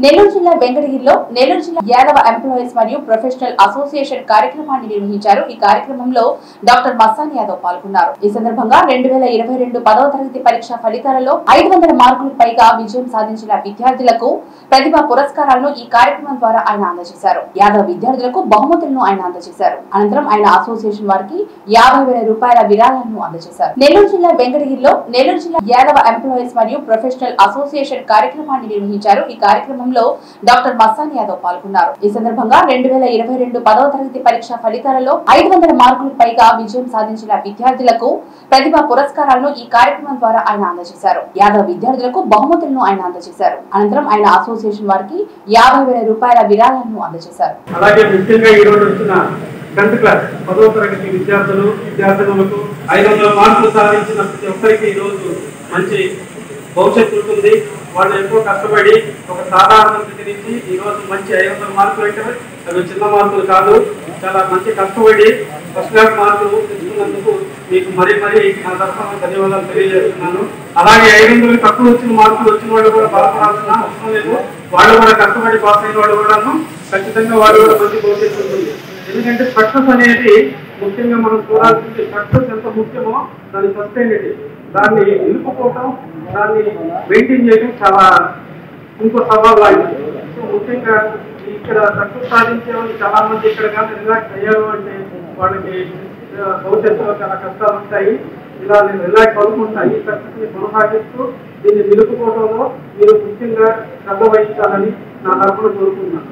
నెల్లూరు జిల్లా వెంకటగిరిలో నెల్లూరు జిల్లా యాదవ ఎంప్లాయీస్ మరియు ప్రొఫెషనల్ అసోసియేషన్ కార్యక్రమాన్ని నిర్వహించారు ఈ కార్యక్రమంలో డాక్టర్ మస్తాన్ యాదవ్ పాల్గొన్నారు ఈ సందర్భంగా రెండు వేల ఇరవై రెండు పదవ తరగతి పరీక్ష ఫలితాలలో ఐదు వందల మార్కులకు పైగా విజయం సాధించిన విద్యార్థులకు ప్రతిభా పురస్కారాలను ఈ కార్యక్రమం ద్వారా ఆయన అందజేశారు యాదవ విద్యార్థులకు బహుమతులను ఆయన అందజేశారు అనంతరం ఆయన అసోసియేషన్ వారికి యాభై వేల రూపాయల విరాళాలను అందజేశారు నెల్లూరు జిల్లా వెంకటగిరిలో నెల్లూరు జిల్లా యాదవ ఎంప్లాయీస్ మరియు ప్రొఫెషనల్ అసోసియేషన్ కార్యక్రమాన్ని నిర్వహించారు ఈ కార్యక్రమంలో డాక్టర్ మస్తాన్ యాదవ్ పాల్గొన్నారు ఈ సందర్భంగా రెండు వేల ఇరవై రెండు పదవ తరగతి పరీక్ష ఫలితాలలో ఐదు వందల మార్కులకు పైగా విజయం సాధించిన విద్యార్థులకు ప్రతిభా పురస్కారాలను ఈ కార్యక్రమం ద్వారా ఆయన అందజేశారు యాదవ విద్యార్థులకు బహుమతులను ఆయన అందజేశారు అనంతరం ఆయన అసోసియేషన్ వారికి యాభై వేల రూపాయల విరాళాలను అందజేశారు అలాగే ముఖ్యంగా ఈ రోజు వచ్చిన టెన్త్ క్లాస్ పదవ తరగతి విద్యార్థులు విద్యార్థినులకు ఐదు వందల మార్కులు సాధించిన ప్రతి ఒక్కరికి ఈ రోజు మంచి భవిష్యత్తు ఉంటుంది వాళ్ళు ఎంతో కష్టపడి ఒక సాధారణ స్థితి నుంచి ఈ రోజు మంచి ఐదు వందల మార్కులు అంటే అవి చిన్న మార్కులు కాదు చాలా మంచి కష్టపడి ఫస్ట్ క్లాస్ మార్కులు తెచ్చుకున్నందుకు మీకు మరీ మరీ నా తరఫున ధన్యవాదాలు తెలియజేస్తున్నాను అలాగే ఐదు వందలు తక్కువ వచ్చిన మార్కులు వచ్చిన వాళ్ళు కూడా బాధపడాల్సిన అవసరం లేదు వాళ్ళు కూడా కష్టపడి పాస్ అయిన వాళ్ళు కూడాను ఖచ్చితంగా వాళ్ళు కూడా మంచి భవిష్యత్తు ఉంటుంది ఎందుకంటే సక్సెస్ అనేది ముఖ్యంగా మనం చూడాల్సింది సక్సెస్ ఎంత ముఖ్యమో దాని సస్టైనిటీ దాన్ని నిలుపుకోవటం దాన్ని మెయింటైన్ చేయడం చాలా ఇంకో సవాల్ లాంటిది సో ముఖ్యంగా ఇక్కడ సక్సెస్ సాధించే వాళ్ళు చాలా మంది ఇక్కడ కానీ రిలాక్స్ అయ్యారు అంటే వాళ్ళకి ఆ, భవిష్యత్తులో చాలా కష్టాలు ఉంటాయి ఇలా నేను రిలాక్స్ అవుతుంటాయి ఈ సక్సెస్ ని కొనసాగిస్తూ దీన్ని నిలుపుకోవడంలో మీరు ముఖ్యంగా శ్రద్ధ వహించాలని నా తరఫున కోరుకుంటున్నాను